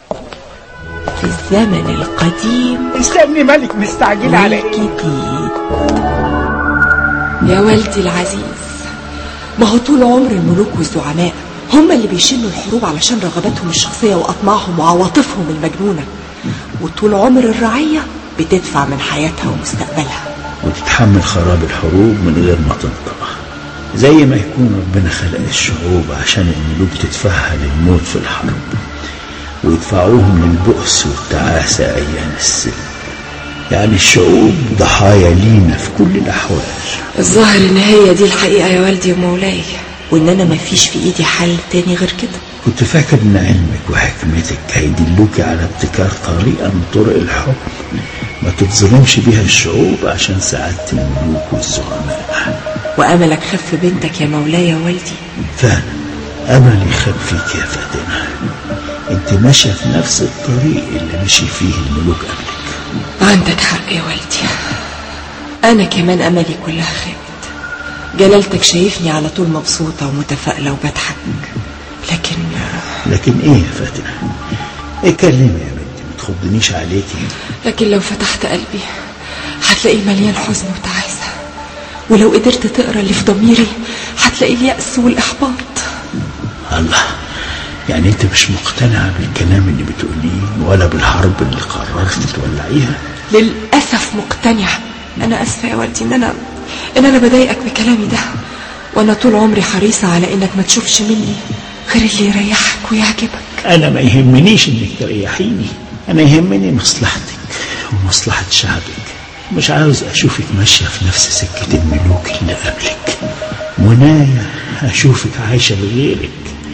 في الزمن القديم استني مالك مستعجل على ايه والجديد يا والدي العزيز ما هو طول عمر الملوك والزعماء هم اللي بيشنوا الحروب علشان رغباتهم الشخصية وأطماعهم وعواطفهم المجنونة وطول عمر الرعية بتدفع من حياتها ومستقبلها وتتحمل خراب الحروب من غير ما تنطق زي ما يكون ربنا خلق الشعوب عشان الملوك تتفهل الموت في الحرب ويدفعوهم للبؤس والتعاسة أيام السلم يعني الشعوب ضحايا لينا في كل الأحوال الظاهر ان هي دي الحقيقة يا والدي ومولاي وان انا مفيش في ايدي حل تاني غير كده كنت فاكر ان علمك وحكمتك هيدلوك على ابتكار طريقة من طرق الحكم ما تتظلمش بيها الشعوب عشان سعادة الملوك والزعماء واملك خف بنتك يا مولاي يا والدي فعلا أملي خاب فيك يا فاطمة انت ماشية في نفس الطريق اللي مشي فيه الملوك قبلك عندك حق يا والدي انا كمان املي كلها خابت جلالتك شايفني على طول مبسوطة ومتفائلة وبضحك لكن لكن ايه يا فاطمة اتكلمي يا بنتي ما تخضنيش عليكي لكن لو فتحت قلبي هتلاقيه مليان حزن وتعاسة ولو قدرت تقرا اللي في ضميري هتلاقي اليأس والإحباط الله يعني انت مش مقتنعة بالكلام اللي بتقوليه ولا بالحرب اللي قررت تولعيها للأسف مقتنعة أنا أسفة يا والدي إن أنا إن أنا بضايقك بكلامي ده وأنا طول عمري حريصة على إنك ما تشوفش مني غير اللي يريحك ويعجبك انا ما يهمنيش انك تريحيني انا يهمني مصلحتك ومصلحة شعبك مش عاوز اشوفك ماشية في نفس سكة الملوك اللي قبلك منايا اشوفك عايشة لغيرك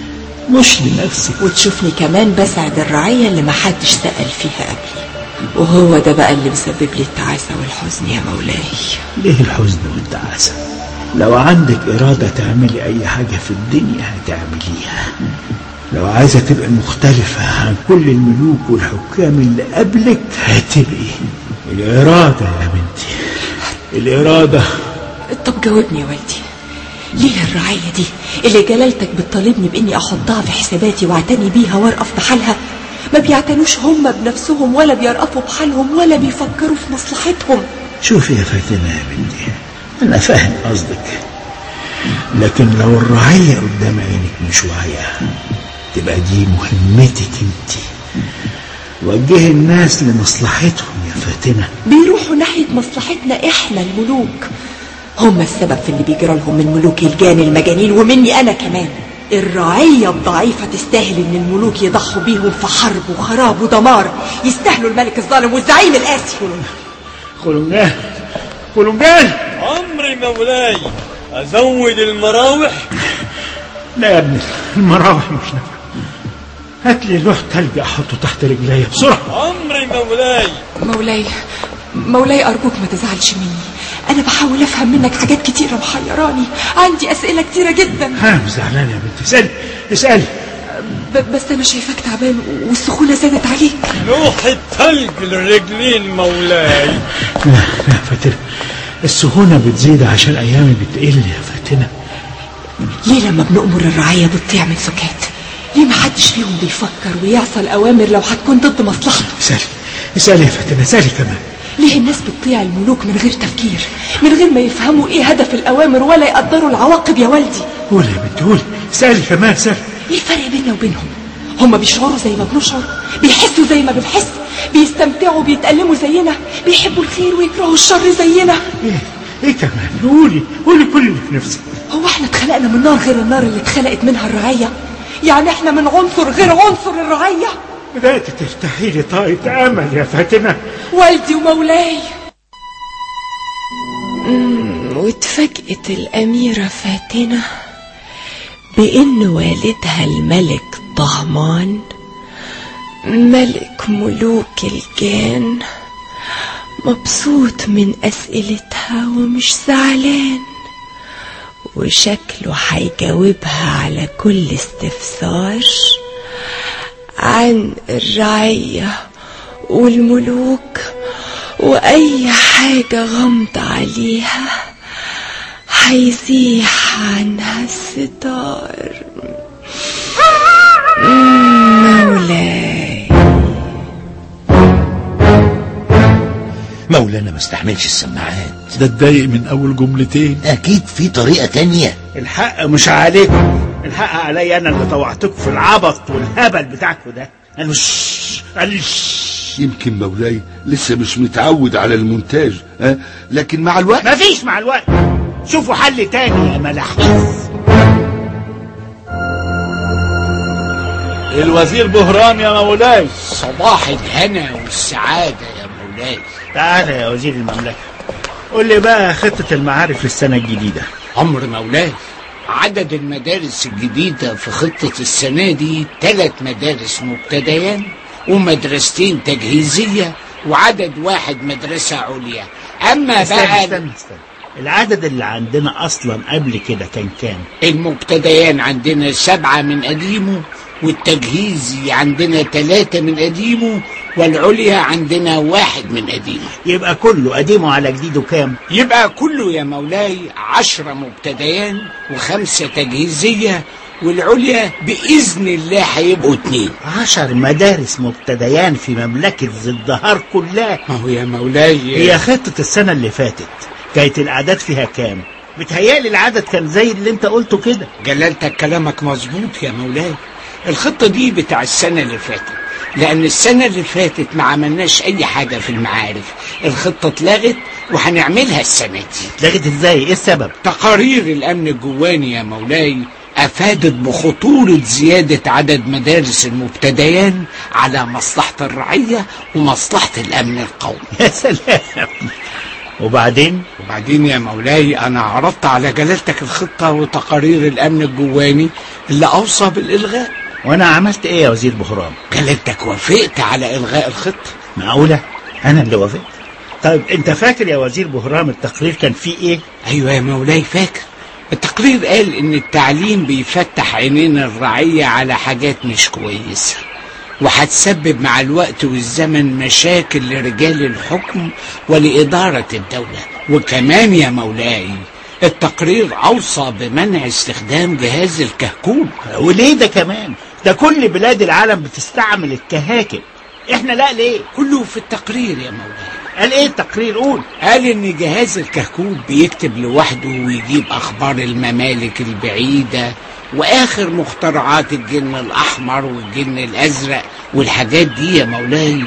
مش لنفسك وتشوفني كمان بسعد الرعية اللي ما حدش سأل فيها قبلي وهو ده بقى اللي مسبب لي التعاسة والحزن يا مولاي ليه الحزن والتعاسة لو عندك إرادة تعملي أي حاجة في الدنيا هتعمليها لو عايزة تبقى مختلفة عن كل الملوك والحكام اللي قبلك هتبقي الإرادة يا بنتي الإرادة طب جاوبني يا والدي ليه الرعاية دي اللي جلالتك بتطالبني بإني أحطها في حساباتي واعتني بيها وارقف بحالها ما بيعتنوش هم بنفسهم ولا بيرقفوا بحالهم ولا بيفكروا في مصلحتهم شوفي يا فاطمة يا بنتي أنا فاهم قصدك لكن لو الرعية قدام عينك مش واعية تبقى دي مهمتك انت وجهي الناس لمصلحتهم يا فاطمة بيروحوا ناحية مصلحتنا إحنا الملوك هم السبب في اللي بيجرى لهم من ملوك الجان المجانين ومني أنا كمان الرعية الضعيفة تستاهل إن الملوك يضحوا بيهم في حرب وخراب ودمار يستاهلوا الملك الظالم والزعيم القاسي خلنجان خلنجان عمري مولاي ازود المراوح لا يا ابني المراوح مش نافعة هات لي لوح تلج احطه تحت رجليا بسرعة عمري مولاي مولاي مولاي أرجوك ما تزعلش مني أنا بحاول أفهم منك حاجات كتيرة محيراني عندي أسئلة كتيرة جدا ها مش زعلان يا بنتي اسألي اسألي ب- بس أنا شايفاك تعبان والسخونة زادت عليك لوح التلج للرجلين مولاي لا لا فاتنة السخونة بتزيد عشان أيامي بتقل يا فاتنة ليه لما بنأمر الرعية بتطيع من سكات ليه ما حدش فيهم بيفكر ويعصى الأوامر لو هتكون ضد مصلحته اسألي اسألي يا فاتنة اسألي كمان ليه الناس بتطيع الملوك من غير تفكير من غير ما يفهموا ايه هدف الأوامر ولا يقدروا العواقب يا والدي قولي يا بنتي قولي اسألي كمان اسألي ايه الفرق بيننا وبينهم هما بيشعروا زي ما بنشعر بيحسوا زي ما بنحس بيستمتعوا بيتألموا زينا بيحبوا الخير ويكرهوا الشر زينا ايه ايه كمان قولي قولي كل اللي في نفسك هو احنا اتخلقنا من نار غير النار اللي اتخلقت منها الرعية يعني احنا من عنصر غير عنصر الرعية بدأت تفتحي لي طاقة أمل يا فاتنة والدي ومولاي أمم، واتفاجئت الأميرة فاتنة بإن والدها الملك طهمان ملك ملوك الجان مبسوط من أسئلتها ومش زعلان وشكله هيجاوبها على كل استفسار عن الرعية والملوك وأي حاجة غمض عليها هيزيح عنها الستار مولاي مولانا ما استحملش السماعات ده اتضايق من اول جملتين اكيد في طريقة تانية الحق مش عليكم الحق عليا انا اللي طوعتكم في العبط والهبل بتاعكم ده انا مش قال يمكن مولاي لسه مش متعود على المونتاج ها لكن مع الوقت مفيش مع الوقت شوفوا حل تاني يا ملاحيس الوزير بهرام يا مولاي صباح الهنا والسعادة يا مولاي تعالى يا وزير المملكة قول لي بقى خطة المعارف للسنة الجديدة أمر مولاي عدد المدارس الجديدة في خطة السنة دي ثلاث مدارس مبتديان ومدرستين تجهيزية وعدد واحد مدرسة عليا أما استنى بقى استنى استنى العدد اللي عندنا أصلا قبل كده كان كام؟ المبتديان عندنا سبعة من قديمه والتجهيزي عندنا ثلاثة من قديمه والعليا عندنا واحد من قديمه يبقى كله قديمه على جديده كام؟ يبقى كله يا مولاي عشرة مبتديان وخمسة تجهيزية والعليا بإذن الله هيبقوا اتنين عشر مدارس مبتديان في مملكة الزهار كلها ما هو يا مولاي هي خطة السنة اللي فاتت كانت الأعداد فيها كام؟ بتهيألي العدد كان زي اللي انت قلته كده جلالتك كلامك مظبوط يا مولاي الخطة دي بتاع السنة اللي فاتت لأن السنة اللي فاتت ما عملناش أي حاجة في المعارف الخطة اتلغت وهنعملها السنة دي لغت ازاي؟ ايه السبب؟ تقارير الأمن الجواني يا مولاي أفادت بخطورة زيادة عدد مدارس المبتديان على مصلحة الرعية ومصلحة الأمن القومي يا سلام وبعدين وبعدين يا مولاي أنا عرضت على جلالتك الخطة وتقارير الأمن الجواني اللي أوصى بالإلغاء وانا عملت ايه يا وزير بهرام؟ جلالتك وافقت على إلغاء الخطة معقولة؟ انا اللي وافقت طيب انت فاكر يا وزير بهرام التقرير كان فيه ايه؟ أيوة يا مولاي فاكر التقرير قال إن التعليم بيفتح عينين الرعية على حاجات مش كويسة وهتسبب مع الوقت والزمن مشاكل لرجال الحكم ولإدارة الدولة وكمان يا مولاي التقرير أوصى بمنع استخدام جهاز الكهكول وليه ده كمان؟ ده كل بلاد العالم بتستعمل الكهاكل احنا لا ليه؟ كله في التقرير يا مولاي قال ايه التقرير قول قال ان جهاز الكهكول بيكتب لوحده ويجيب اخبار الممالك البعيده واخر مخترعات الجن الاحمر والجن الازرق والحاجات دي يا مولاي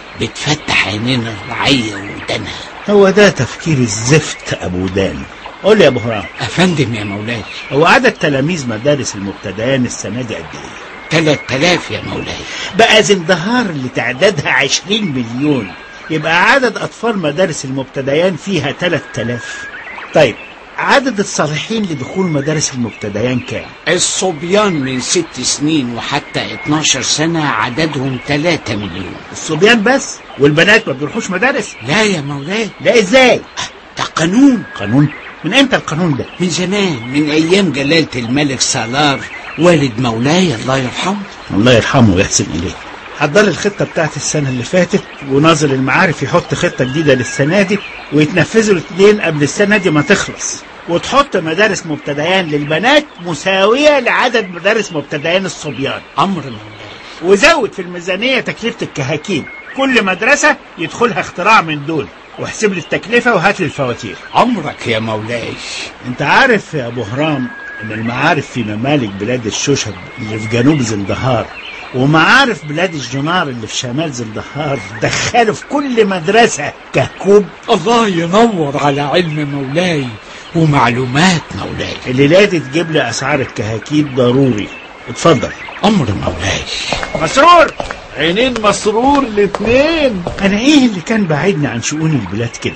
بتفتح عينين الرعيه ودانها هو ده تفكير الزفت ابو دان قول لي يا ابو هرام افندم يا مولاي هو عدد تلاميذ مدارس المبتدئان السنه دي قد ايه؟ تلات تلاف يا مولاي بقى زندهار اللي تعدادها 20 مليون يبقى عدد أطفال مدارس المبتديان فيها 3000 طيب عدد الصالحين لدخول مدارس المبتديان كام؟ الصبيان من ست سنين وحتى 12 سنة عددهم 3 مليون الصبيان بس والبنات ما بيروحوش مدارس؟ لا يا مولاي لا ازاي؟ ده قانون قانون؟ من امتى القانون ده؟ من زمان من أيام جلالة الملك سالار والد مولاي الله يرحمه الله يرحمه ويحسن إليه حضر الخطة بتاعت السنة اللي فاتت وناظر المعارف يحط خطة جديدة للسنة دي ويتنفذوا الاثنين قبل السنة دي ما تخلص وتحط مدارس مبتدئان للبنات مساوية لعدد مدارس مبتدئان الصبيان أمر مولاي وزود في الميزانية تكلفة الكهاكين كل مدرسة يدخلها اختراع من دول واحسب لي التكلفة وهات لي الفواتير أمرك يا مولاي انت عارف يا ابو هرام ان المعارف في ممالك بلاد الشوشب اللي في جنوب زندهار ومعارف بلاد الجنار اللي في شمال زندهار دخلوا في كل مدرسة كهكوب الله ينور على علم مولاي ومعلومات مولاي الليلة دي تجيب لي اسعار الكهاكيب ضروري اتفضل أمر مولاي مسرور عينين مسرور الاتنين انا ايه اللي كان بعيدني عن شؤون البلاد كده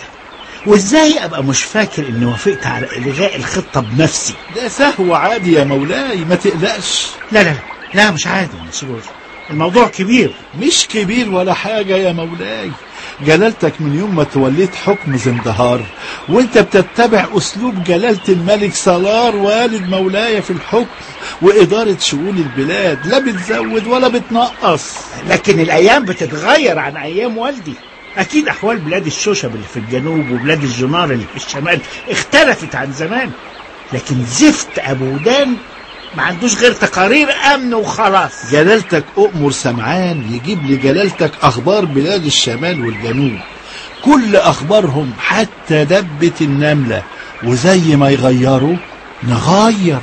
وازاي ابقى مش فاكر اني وافقت على الغاء الخطة بنفسي ده سهو عادي يا مولاي ما تقلقش لا لا لا لا مش عادي يا مسرور الموضوع كبير مش كبير ولا حاجة يا مولاي جلالتك من يوم ما توليت حكم زندهار وانت بتتبع اسلوب جلالة الملك سالار والد مولاي في الحكم وادارة شؤون البلاد لا بتزود ولا بتنقص لكن الايام بتتغير عن ايام والدي اكيد احوال بلاد الشوشب اللي في الجنوب وبلاد الجنار اللي في الشمال اختلفت عن زمان لكن زفت ابو دان ما عندوش غير تقارير امن وخلاص جلالتك أؤمر سمعان يجيب لجلالتك أخبار بلاد الشمال والجنوب كل اخبارهم حتى دبة النملة وزي ما يغيروا نغير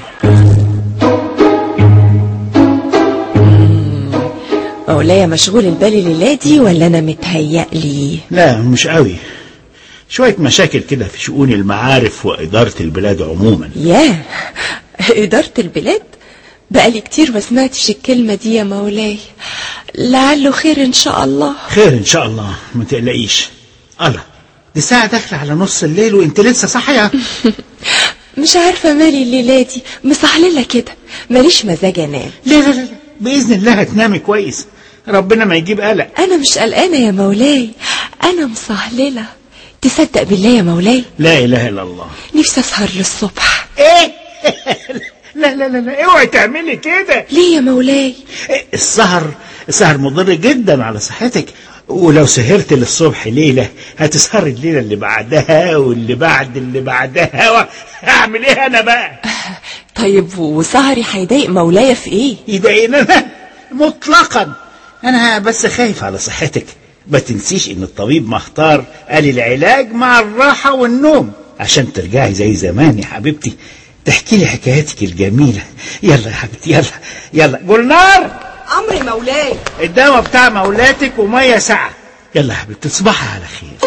مولاي مشغول البال الليلة دي ولا أنا متهيألي لا مش قوي شوية مشاكل كده في شؤون المعارف وإدارة البلاد عموما ياه إدارة البلاد بقالي كتير ما سمعتش الكلمة دي يا مولاي لعله خير إن شاء الله خير إن شاء الله ما تقلقيش الله دي ساعة داخلة على نص الليل وانت لسه صاحية مش عارفة مالي الليلة دي مصحللة كده ماليش مزاج أنام لا لا لا بإذن الله هتنامي كويس ربنا ما يجيب قلق أنا مش قلقانة يا مولاي أنا مصهللة تصدق بالله يا مولاي لا إله إلا الله نفسي أسهر للصبح إيه لا لا لا لا اوعي تعملي كده ليه يا مولاي السهر السهر مضر جدا على صحتك ولو سهرت للصبح ليلة هتسهر الليلة اللي بعدها واللي بعد اللي بعدها و... هعمل ايه انا بقى طيب وسهري هيضايق مولاي في ايه يضايقني انا مطلقا انا بس خايف على صحتك ما تنسيش ان الطبيب مختار قال العلاج مع الراحة والنوم عشان ترجعي زي زمان يا حبيبتي تحكي لي حكاياتك الجميلة يلا يا حبيبتي يلا يلا جولنار أمري مولاي الدواء بتاع مولاتك ومية ساعة يلا يا حبيبتي تصبحي على خير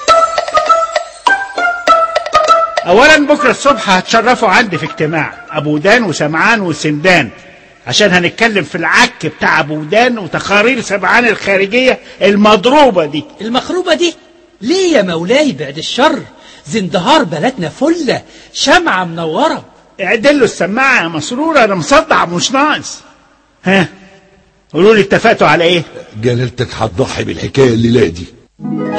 اولا بكره الصبح هتشرفوا عندي في اجتماع ابو دان وسمعان وسندان عشان هنتكلم في العك بتاع ابو دان وتقارير سمعان الخارجيه المضروبه دي المخروبة دي ليه يا مولاي بعد الشر زندهار بلدنا فلة شمعة منورة اعدل له السماعه يا مسرور انا مصدع مش ناقص ها قولوا لي اتفقتوا على ايه جلالتك هتضحي بالحكايه الليله دي